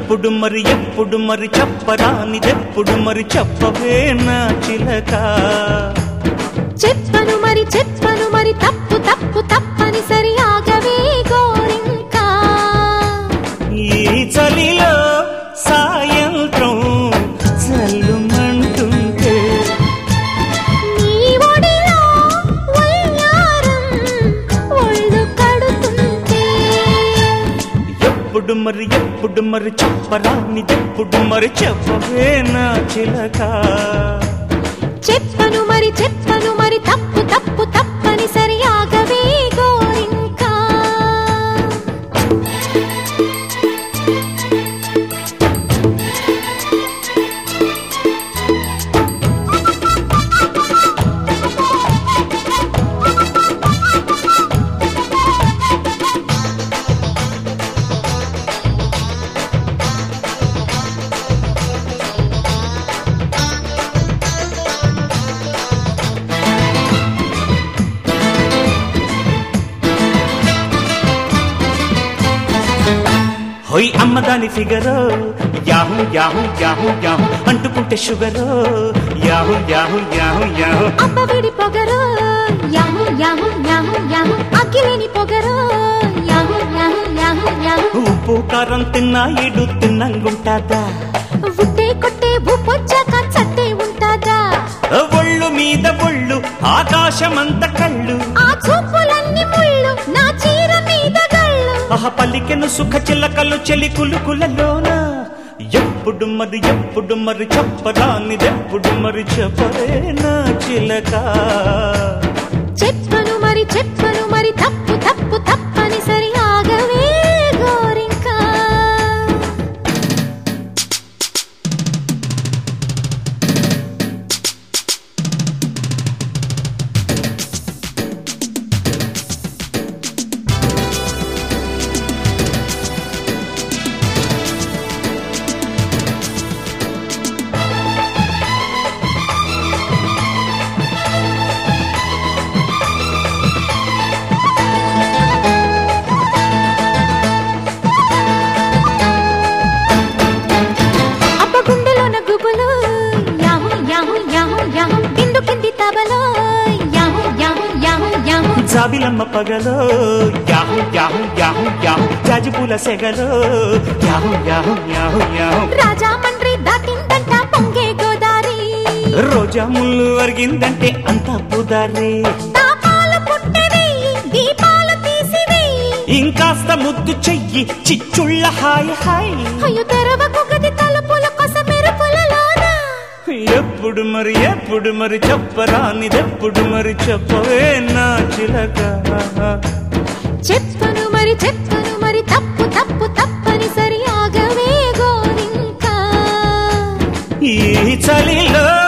ఎప్పుడు మరి ఎప్పుడు మరి చెప్పరానిదెప్పుడు మరి చెప్పవే నా చిలక చెప్పను మరి చెప్పను మరి తప్పు తప్పు తప్పని సరి ఆగవే గోరింకా ఈ చలిలో సాయంత్రం చల్లుమంటుంటే నీ ఒడిలో వయ్యారం ఒళ్ళు కడుతుంటే ఎప్పుడు మరి ఎప్పుడు మరి చెప్పరానిదెప్పుడు మరి చెప్పవే నా చిలక చెప్పను మరి చెప్పను మరి తప్పు తప్పు తప్పని సరి ఆగవే గోరింకా హొయ్ అమ్మదాని ఫిగరో యాహు యాహు యాహు యాహు అంటుకుంటే షుగరో యాహు యాహు యాహు యాహు అబ్బ విడి పొగరు యాహు యాహు యాహు యాహు అగ్గిలేని పొగరు యాహు యాహు యాహు యాహు ఉప్పు కారం తిన్నా ఇడు తిన్నంగుంటాదా ఉట్టే కొట్టే ఉప్పొచ్చాక చట్టే ఉంటాదా ఒళ్ళు మీద ఒళ్ళు ఆకాశమంత కళ్ళు ఆ చూపులన్నీ ముళ్ళు నా చీర మీద గళ్ళు ఆహ పలికెను సుఖ చిల్లకలు చెలి కులుకులలోన ఎప్పుడు మరి ఎప్పుడు మరి చెప్పరానిదెప్పుడు మరి చెప్పరే నా చిలక చెప్పను మరి చెప్పను మరి తప్పు తప్పు తప్పని సరి ఆగవే గోరింకా అప్ప గుండెలోన గుబులు యాహు యాహు యాహు యాహు బిందు కింది తబలో యాహు యాహు యాహు యాహు జాబిలమ్మ పగలో యాహు యాహు యాహు యాహు జాజిపూల సెగలో యాహు యాహు యాహు యాహు రాజా మండ్రి దాటిందంట పొంగే గోదారి రోజా ముళ్ళు అరిగిందంటే అంతా పుదారే తాపాలు పుట్టెదెయ్యి దీపాలు తీసివేయి ఇంకాస్త ముద్దు చెయ్యి చిచ్చుళ్ళ హాయ్ హాయ్ అయ్యో తెరవకు గది తలుపుల కొస మెరుపులలోన ఎప్పుడు మరి ఎప్పుడు మరి చెప్పరానిదెప్పుడు మరి చెప్పవే నా చిలక చెప్పను మరి చెప్పను మరి తప్పు తప్పు తప్పని సరి ఆగవే గోరింకా ఈ చలిలో